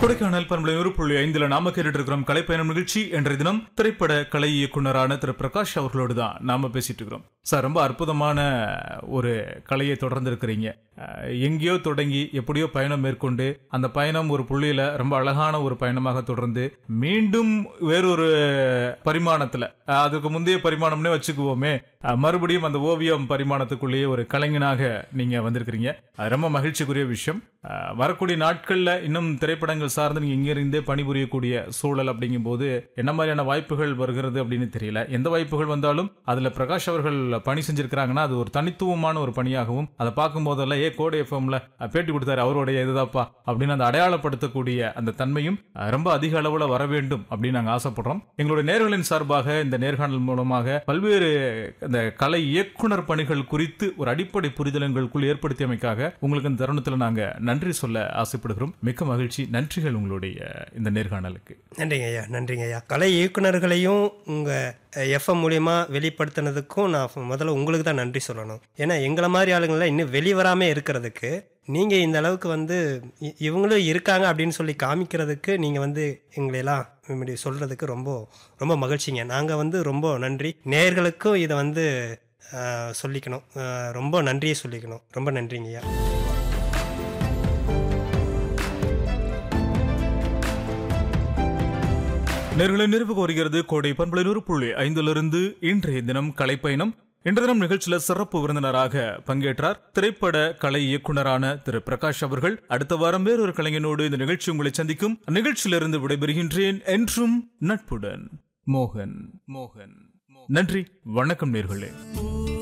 கொடைக்கானல் பண்பலை ஒரு புள்ளி ஐந்துல நாம கேட்டுட்டு இருக்கிறோம் கலைப்பயணம் நிகழ்ச்சி என்ற தினம் திரைப்பட கலை இயக்குனரான திரு பிரகாஷ் அவர்களோடு தான் நாம பேசிட்டு இருக்கிறோம் சார் ரொம்ப அற்புதமான ஒரு கலையை தொடர்ந்து இருக்கிறீங்க அஹ், எங்கேயோ தொடங்கி எப்படியோ பயணம் மேற்கொண்டு அந்த பயணம் ஒரு புள்ளியில ரொம்ப அழகான ஒரு பயணமாக தொடர்ந்து மீண்டும் வேறொரு பரிமாணத்துல அஹ், அதுக்கு முந்தைய பரிமாணம்னே வச்சுக்குவோமே அஹ், மறுபடியும் அந்த ஓவியம் பரிமாணத்துக்குள்ளேயே ஒரு கலைஞனாக நீங்க வந்திருக்கிறீங்க அது ரொம்ப மகிழ்ச்சிக்குரிய விஷயம் அஹ், வரக்கூடிய நாட்கள்ல இன்னும் திரைப்படங்கள் சார்ந்து நீங்க இங்க இருந்தே பணிபுரியக்கூடிய சூழல் அப்படிங்கும் போது என்ன மாதிரியான வாய்ப்புகள் வருகிறது அப்படின்னு தெரியல எந்த வாய்ப்புகள் வந்தாலும் அதுல பிரகாஷ் அவர்கள் பணி செஞ்சிருக்கிறாங்கன்னா அது ஒரு தனித்துவமான ஒரு பணியாகவும் அதை பார்க்கும் போதெல்லாம் ஏ கோடை எஃப்எம்ல பேட்டி கொடுத்தாரு அவருடைய இதுதாப்பா அப்படின்னு அந்த அடையாளப்படுத்தக்கூடிய அந்த தன்மையும் அஹ், ரொம்ப அதிக அளவுல வர வேண்டும் அப்படின்னு நாங்க ஆசைப்படுறோம் எங்களுடைய நேர்களின் சார்பாக இந்த நேர்காணல் மூலமாக பல்வேறு இந்த கலை இயக்குனர் பணிகள் குறித்து ஒரு அடிப்படை புரிதல் எங்களுக்குள் ஏற்படுத்தியமைக்காக உங்களுக்கு இந்த தருணத்துல நாங்க நன்றி சொல்ல ஆசைப்படுகிறோம் மிக்க மகிழ்ச்சி நன்றிகள் உங்களுடைய இந்த நேர்காணலுக்கு நன்றிங்க ஐயா நன்றிங்க ஐயா கலை இயக்குனர்களையும் உங்கள் எஃப்எம் மூலியமா வெளிப்படுத்தினதுக்கும் நான் முதல்ல உங்களுக்கு தான் நன்றி சொல்லணும் ஏன்னா எங்களை மாதிரி ஆளுங்கள்லாம் இன்னும் வெளிவராமல் இருக்கிறதுக்கு நீங்கள் இந்த அளவுக்கு வந்து இ- இவங்களும் இருக்காங்க அப்படின்னு சொல்லி காமிக்கிறதுக்கு நீங்கள் வந்து எங்களையெல்லாம் இப்படி சொல்கிறதுக்கு ரொம்ப ரொம்ப மகிழ்ச்சிங்க நாங்கள் வந்து ரொம்ப நன்றி நேயர்களுக்கும் இதை வந்து ஆஹ், சொல்லிக்கணும் ஆஹ், ரொம்ப நன்றியை சொல்லிக்கணும் ரொம்ப நன்றிங்க ஐயா நேர்களை நிறைவு கோருகிறது கோடை பண்பலை நூறு புள்ளி ஐந்திலிருந்து இன்றைய தினம் கலைப்பயணம் இன்று தினம் நிகழ்ச்சியில சிறப்பு விருந்தினராக பங்கேற்றார் திரைப்பட கலை இயக்குனரான திரு பிரகாஷ் அவர்கள் அடுத்த வாரம் வேறொரு கலைஞனோடு இந்த நிகழ்ச்சி உங்களை சந்திக்கும் நிகழ்ச்சியிலிருந்து விடைபெறுகின்றேன் என்றும் நட்புடன் மோகன் மோகன் நன்றி வணக்கம் நேர்களே